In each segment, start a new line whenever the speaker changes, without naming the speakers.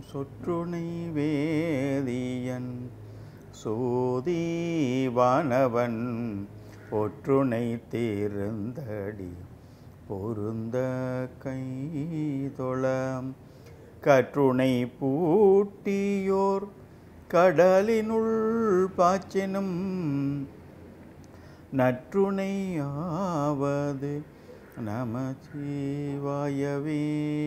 சொற்றுணை வேதியன் சோதீவானவன் ஒற்றுணை தேர்ந்தடி பொருந்த கைதொழம் கற்றுணை பூட்டியோர் கடலினுள் பாய்ச்சினும் நற்றுணையாவது நம சிவாயவே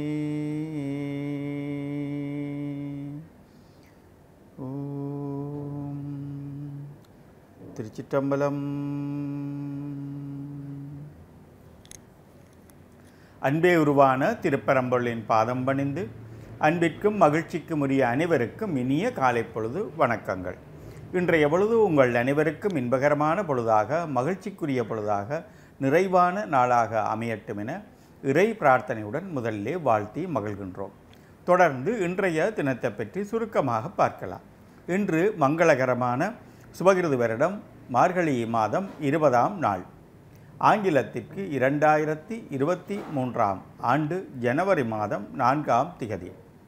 ஓம் திருச்சிற்றம்பலம் அன்பே உருவான திருப்பரம்பொருளின் பாதம் பணிந்து அன்பிற்கும் மகிழ்ச்சிக்கும் உரிய அனைவருக்கும் இனிய காலை பொழுது வணக்கங்கள் இன்றைய பொழுது உங்கள் அனைவருக்கும் இன்பகரமான பொழுதாக மகிழ்ச்சிக்குரிய பொழுதாக நிறைவான நாளாக அமையட்டும் என இறை பிரார்த்தனையுடன் முதலிலே வாழ்த்தி மகிழ்கின்றோம் தொடர்ந்து இன்றைய தினத்தை பற்றி சுருக்கமாக பார்க்கலாம் இன்று மங்களகரமான சுபகிருது வருடம் மார்கழி மாதம் இருபதாம் நாள் ஆங்கிலத்திற்கு இரண்டாயிரத்தி இருபத்தி மூன்றாம் ஆண்டு ஜனவரி மாதம் நான்காம் திகதி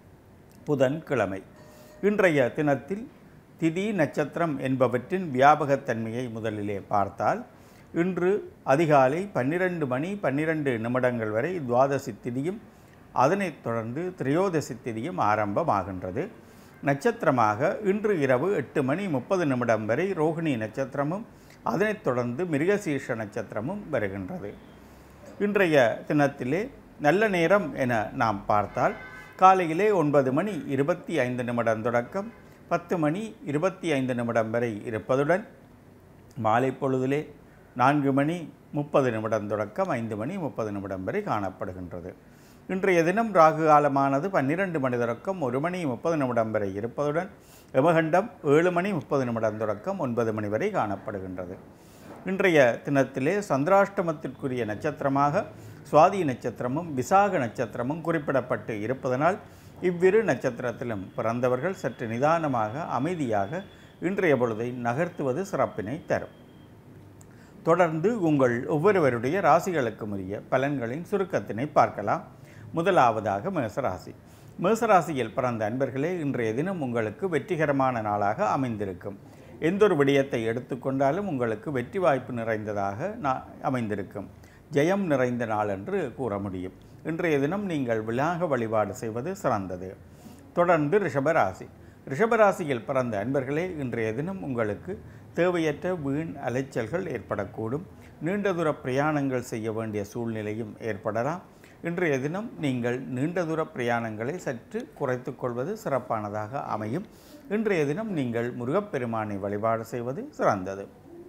புதன்கிழமை இன்றைய தினத்தில் திதி நட்சத்திரம் என்பவற்றின் வியாபகத்தன்மையை முதலிலே பார்த்தால் இன்று அதிகாலை பன்னிரண்டு மணி பன்னிரண்டு நிமிடங்கள் வரை துவாதசி திதியும் அதனைத் தொடர்ந்து திரையோதசி திதியும் ஆரம்பமாகின்றது நட்சத்திரமாக இன்று இரவு எட்டு மணி முப்பது நிமிடம் வரை ரோகிணி நட்சத்திரமும் அதனைத் தொடர்ந்து மிருகசீர்ஷ நட்சத்திரமும் வருகின்றது இன்றைய தினத்திலே நல்ல நேரம் என நாம் பார்த்தால் காலையிலே ஒன்பது மணி இருபத்தி ஐந்து நிமிடம் தொடக்கம் பத்து மணி இருபத்தி ஐந்து நிமிடம் வரை இருப்பதுடன் மாலை பொழுதிலே நான்கு மணி முப்பது நிமிடம் தொடக்கம் ஐந்து மணி முப்பது நிமிடம் வரை காணப்படுகின்றது இன்றைய தினம் ராகு காலமானது பன்னிரண்டு மணி தொடக்கம் ஒரு மணி முப்பது நிமிடம் வரை இருப்பதுடன் யமகண்டம் ஏழு மணி முப்பது நிமிடம் தொடக்கம் ஒன்பது மணி வரை காணப்படுகின்றது இன்றைய தினத்திலே சந்திராஷ்டமத்திற்குரிய நட்சத்திரமாக சுவாதி நட்சத்திரமும் விசாக நட்சத்திரமும் குறிப்பிடப்பட்டு இருப்பதனால் இவ்விரு நட்சத்திரத்திலும் பிறந்தவர்கள் சற்று நிதானமாக அமைதியாக இன்றைய பொழுதை நகர்த்துவது சிறப்பினை தரும் தொடர்ந்து உங்கள் ஒவ்வொருவருடைய ராசிகளுக்கும் உரிய பலன்களின் சுருக்கத்தினை பார்க்கலாம் முதலாவதாக மேசராசி மேசராசியில் பிறந்த அன்பர்களே இன்றைய தினம் உங்களுக்கு வெற்றிகரமான நாளாக அமைந்திருக்கும் எந்தொரு விடயத்தை எடுத்துக்கொண்டாலும் உங்களுக்கு வெற்றி வாய்ப்பு நிறைந்ததாக நான் அமைந்திருக்கும் ஜெயம் நிறைந்த நாள் என்று கூற முடியும் இன்றைய தினம் நீங்கள் விழாக வழிபாடு செய்வது சிறந்தது தொடர்ந்து ரிஷபராசி ரிஷபராசியில் பிறந்த அன்பர்களே இன்றைய தினம் உங்களுக்கு தேவையற்ற வீண் அலைச்சல்கள் ஏற்படக்கூடும் நீண்ட தூர பிரயாணங்கள் செய்ய வேண்டிய சூழ்நிலையும் ஏற்படலாம் இன்றைய தினம் நீங்கள் நீண்ட தூர பிரயாணங்களை சற்று குறைத்து கொள்வது சிறப்பானதாக அமையும் இன்றைய தினம் நீங்கள் முருகப்பெருமானை வழிபாடு செய்வது சிறந்தது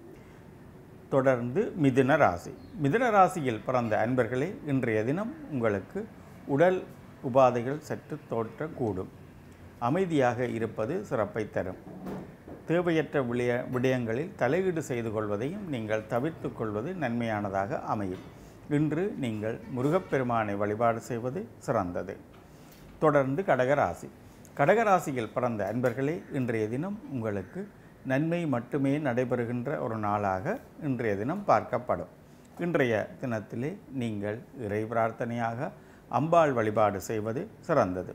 தொடர்ந்து மிதுன ராசி மிதுன ராசியில் பிறந்த அன்பர்களே இன்றைய தினம் உங்களுக்கு உடல் உபாதைகள் சற்று தோற்றக்கூடும் அமைதியாக இருப்பது சிறப்பை தரும் தேவையற்ற விடய விடயங்களில் தலையீடு செய்து கொள்வதையும் நீங்கள் தவிர்த்து கொள்வது நன்மையானதாக அமையும் இன்று நீங்கள் முருகப்பெருமானை வழிபாடு செய்வது சிறந்தது தொடர்ந்து கடகராசி கடகராசியில் பிறந்த அன்பர்களே இன்றைய தினம் உங்களுக்கு நன்மை மட்டுமே நடைபெறுகின்ற ஒரு நாளாக இன்றைய தினம் பார்க்கப்படும் இன்றைய தினத்திலே நீங்கள் இறை பிரார்த்தனையாக அம்பாள் வழிபாடு செய்வது சிறந்தது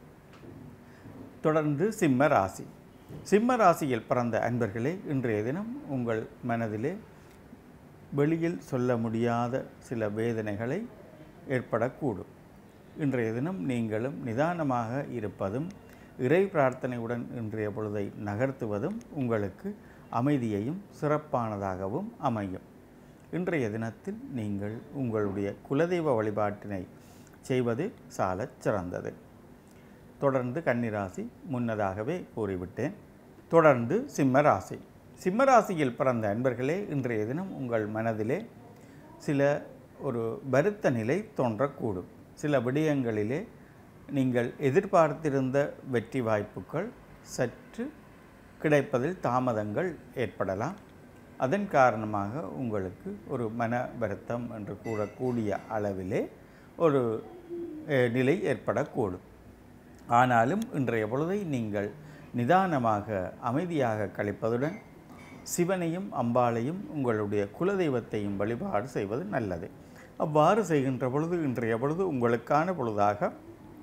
தொடர்ந்து சிம்ம ராசி சிம்ம ராசியில் பிறந்த அன்பர்களே இன்றைய தினம் உங்கள் மனதிலே வெளியில் சொல்ல முடியாத சில வேதனைகளை ஏற்படக்கூடும் இன்றைய தினம் நீங்களும் நிதானமாக இருப்பதும் இறை பிரார்த்தனையுடன் இன்றைய பொழுதை நகர்த்துவதும் உங்களுக்கு அமைதியையும் சிறப்பானதாகவும் அமையும் இன்றைய தினத்தில் நீங்கள் உங்களுடைய குலதெய்வ வழிபாட்டினை செய்வது சாலச் சிறந்தது தொடர்ந்து கன்னிராசி முன்னதாகவே கூறிவிட்டேன் தொடர்ந்து சிம்ம ராசி சிம்ம ராசியில் பிறந்த அன்பர்களே இன்றைய தினம் உங்கள் மனதிலே சில ஒரு வருத்த நிலை தோன்றக்கூடும் சில விடயங்களிலே நீங்கள் எதிர்பார்த்திருந்த வெற்றி வாய்ப்புகள் சற்று கிடைப்பதில் தாமதங்கள் ஏற்படலாம் அதன் காரணமாக உங்களுக்கு ஒரு மன வருத்தம் என்று கூறக்கூடிய அளவிலே ஒரு அஹ், நிலை ஏற்படக்கூடும் ஆனாலும் இன்றைய பொழுதை நீங்கள் நிதானமாக அமைதியாக கழிப்பதுடன் சிவனையும் அம்பாளையும் உங்களுடைய குலதெய்வத்தையும் வழிபாடு செய்வது நல்லது அவ்வாறு செய்கின்ற பொழுது இன்றைய பொழுது உங்களுக்கான பொழுதாக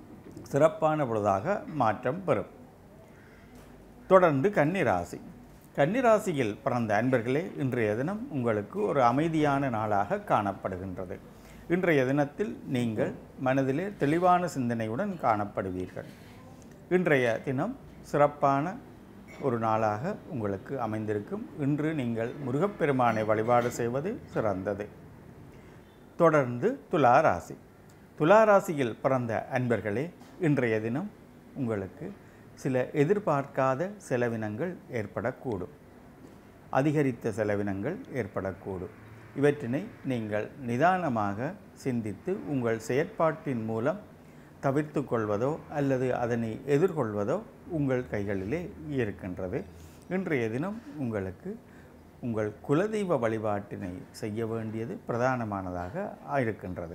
சிறப்பான பொழுதாக மாற்றம் பெறும் தொடர்ந்து கன்னிராசி கன்னிராசியில் பிறந்த அன்பர்களே இன்றைய தினம் உங்களுக்கு ஒரு அமைதியான நாளாக காணப்படுகின்றது இன்றைய தினத்தில் நீங்கள் மனதிலே தெளிவான சிந்தனையுடன் காணப்படுவீர்கள் இன்றைய தினம் சிறப்பான ஒரு நாளாக உங்களுக்கு அமைந்திருக்கும் இன்று நீங்கள் முருகப்பெருமானை வழிபாடு செய்வது சிறந்தது தொடர்ந்து துலா ராசி துலா ராசியில் பிறந்த அன்பர்களே இன்றைய தினம் உங்களுக்கு சில எதிர்பார்க்காத செலவினங்கள் ஏற்படக்கூடும் அதிகரித்த செலவினங்கள் ஏற்படக்கூடும் இவற்றினை நீங்கள் நிதானமாக சிந்தித்து உங்கள் செயற்பாட்டின் மூலம் தவிர்த்து கொள்வதோ அல்லது அதனை எதிர்கொள்வதோ உங்கள் கைகளிலே இருக்கின்றது இன்றைய தினம் உங்களுக்கு உங்கள் குலதெய்வ வழிபாட்டினை செய்ய வேண்டியது பிரதானமானதாக இருக்கின்றது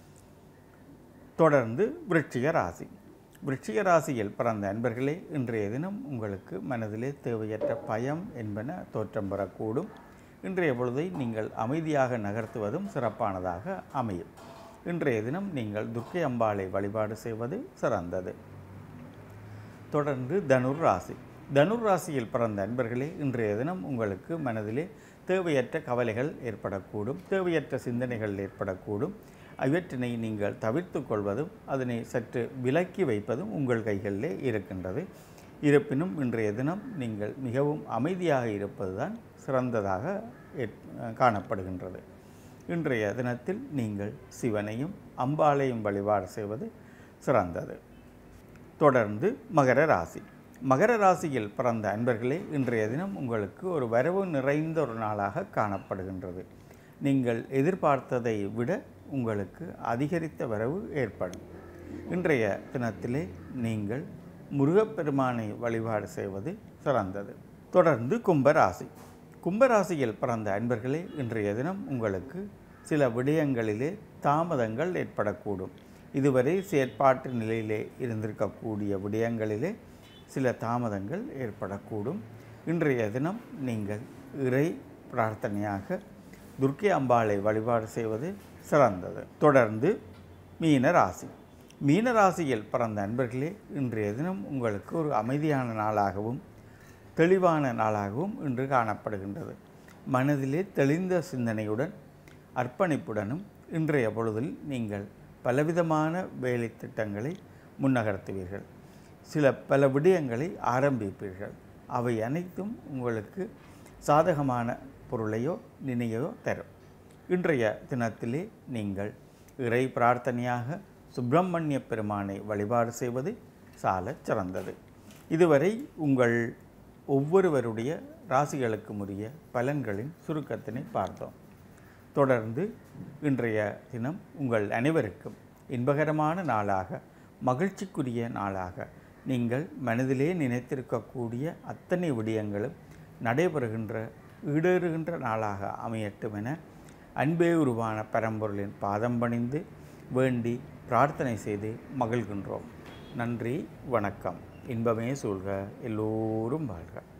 தொடர்ந்து விருட்சிக ராசி விருட்சிக ராசியில் பிறந்த அன்பர்களே இன்றைய தினம் உங்களுக்கு மனதிலே தேவையற்ற பயம் என்பன தோற்றம் பெறக்கூடும் இன்றைய பொழுதை நீங்கள் அமைதியாக நகர்த்துவதும் சிறப்பானதாக அமையும் இன்றைய தினம் நீங்கள் துர்க்கை அம்பாளை வழிபாடு செய்வது சிறந்தது தொடர்ந்து தனுர் ராசி தனுர் ராசியில் பிறந்த அன்பர்களே இன்றைய தினம் உங்களுக்கு மனதிலே தேவையற்ற கவலைகள் ஏற்படக்கூடும் தேவையற்ற சிந்தனைகள் ஏற்படக்கூடும் இவற்றினை நீங்கள் தவிர்த்து கொள்வதும் அதனை சற்று விலக்கி வைப்பதும் உங்கள் கைகளிலே இருக்கின்றது இருப்பினும் இன்றைய தினம் நீங்கள் மிகவும் அமைதியாக இருப்பதுதான் சிறந்ததாக ஏற்- காணப்படுகின்றது இன்றைய தினத்தில் நீங்கள் சிவனையும் அம்பாளையும் வழிபாடு செய்வது சிறந்தது தொடர்ந்து மகர ராசி மகர ராசியில் பிறந்த அன்பர்களே இன்றைய தினம் உங்களுக்கு ஒரு வரவு நிறைந்த ஒரு நாளாக காணப்படுகின்றது நீங்கள் எதிர்பார்த்ததை விட உங்களுக்கு அதிகரித்த வரவு ஏற்படும் இன்றைய தினத்திலே நீங்கள் முருகப்பெருமானை வழிபாடு செய்வது சிறந்தது தொடர்ந்து கும்பராசி கும்பராசியில் பிறந்த அன்பர்களே இன்றைய தினம் உங்களுக்கு சில விடயங்களிலே தாமதங்கள் ஏற்படக்கூடும் இதுவரை செயற்பாட்டு நிலையிலே இருந்திருக்கக்கூடிய விடயங்களிலே சில தாமதங்கள் ஏற்படக்கூடும் இன்றைய தினம் நீங்கள் இறை பிரார்த்தனையாக துர்க்கை அம்பாளை வழிபாடு செய்வது சிறந்தது தொடர்ந்து மீன ராசி மீன ராசியில் பிறந்த அன்பர்களே இன்றைய தினம் உங்களுக்கு ஒரு அமைதியான நாளாகவும் தெளிவான நாளாகவும் இன்று காணப்படுகின்றது மனதிலே தெளிந்த சிந்தனையுடன் அர்ப்பணிப்புடனும் இன்றைய பொழுதில் நீங்கள் பலவிதமான வேலை திட்டங்களை முன்னகர்த்துவீர்கள் சில பல விடயங்களை ஆரம்பிப்பீர்கள் அவை அனைத்தும் உங்களுக்கு சாதகமான பொருளையோ நினைவையோ தரும் இன்றைய தினத்திலே நீங்கள் இறை பிரார்த்தனையாக சுப்பிரமணிய பெருமானை வழிபாடு செய்வது சாலச் சிறந்தது இதுவரை உங்கள் ஒவ்வொருவருடைய ராசிகளுக்கும் உரிய பலன்களின் சுருக்கத்தினை பார்த்தோம் தொடர்ந்து இன்றைய தினம் உங்கள் அனைவருக்கும் இன்பகரமான நாளாக மகிழ்ச்சிக்குரிய நாளாக நீங்கள் மனதிலே நினைத்திருக்கக்கூடிய அத்தனை விடயங்களும் நடைபெறுகின்ற ஈடேறுகின்ற நாளாக அமையட்டும் என அன்பே உருவான பரம்பொருளின் பாதம் பணிந்து வேண்டி பிரார்த்தனை செய்து மகிழ்கின்றோம் நன்றி வணக்கம் இன்பமே சூழ்க எல்லோரும் வாழ்க